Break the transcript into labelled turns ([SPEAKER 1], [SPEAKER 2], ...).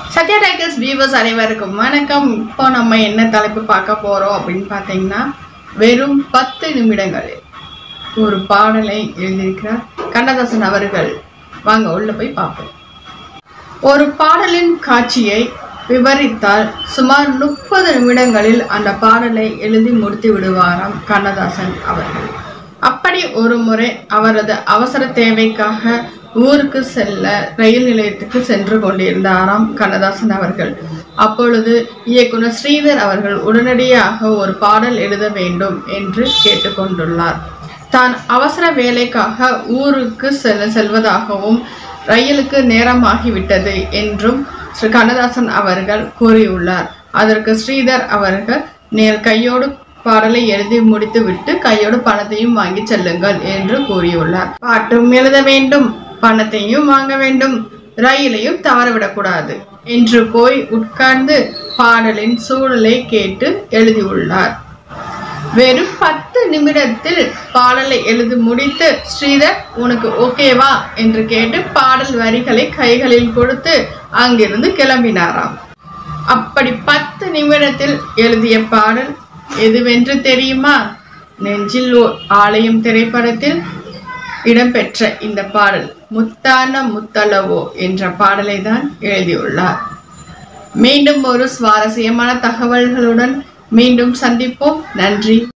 [SPEAKER 1] Sathya tigers viewers அனைவருக்கும் வணக்கம் இப்போ நம்ம என்ன தலைப்பு பார்க்க போறோம் அப்படின்னு பார்த்தீங்கன்னா வெறும் பத்து நிமிடங்களில் ஒரு பாடலை எழுதியிருக்கிறார் கண்ணதாசன் அவர்கள் வாங்க உள்ள போய் பார்ப்போம் ஒரு பாடலின் காட்சியை விவரித்தால் சுமார் முப்பது நிமிடங்களில் அந்த பாடலை எழுதி முடித்து விடுவாராம் கண்ணதாசன் அவர்கள் அப்படி ஒரு முறை அவரது அவசர தேவைக்காக ஊருக்கு செல்ல ரயில் நிலையத்துக்கு சென்று கொண்டிருந்தாராம் கண்ணதாசன் அவர்கள் அப்பொழுது இயக்குனர் ஸ்ரீதர் அவர்கள் உடனடியாக ஒரு பாடல் எழுத வேண்டும் என்று கேட்டுக்கொண்டுள்ளார் தான் அவசர வேலைக்காக ஊருக்கு செல்ல செல்வதாகவும் ரயிலுக்கு நேரமாகிவிட்டது என்றும் ஸ்ரீ கண்ணதாசன் அவர்கள் கூறியுள்ளார் அதற்கு ஸ்ரீதர் அவர்கள் நேர் கையோடு பாடலை எழுதி முடித்துவிட்டு கையோடு பணத்தையும் வாங்கி செல்லுங்கள் என்று கூறியுள்ளார் பாட்டும் எழுத வேண்டும் பணத்தையும் வாங்க வேண்டும் ரயிலையும் தவறவிடக்கூடாது என்று போய் உட்கார்ந்து பாடலின் சூழலை கேட்டு எழுதியுள்ளார் வெறும் பத்து நிமிடத்தில் பாடலை எழுதி முடித்து ஸ்ரீதர் உனக்கு ஓகேவா என்று கேட்டு பாடல் வரிகளை கைகளில் கொடுத்து அங்கிருந்து கிளம்பினாராம் அப்படி பத்து நிமிடத்தில் எழுதிய பாடல் எதுவென்று தெரியுமா நெஞ்சில் ஓர் ஆலயம் திரைப்படத்தில் இடம்பெற்ற இந்த பாடல் முத்தான முத்தளவோ என்ற பாடலை தான் எழுதியுள்ளார் மீண்டும் ஒரு சுவாரஸ்யமான தகவல்களுடன் மீண்டும் சந்திப்போம் நன்றி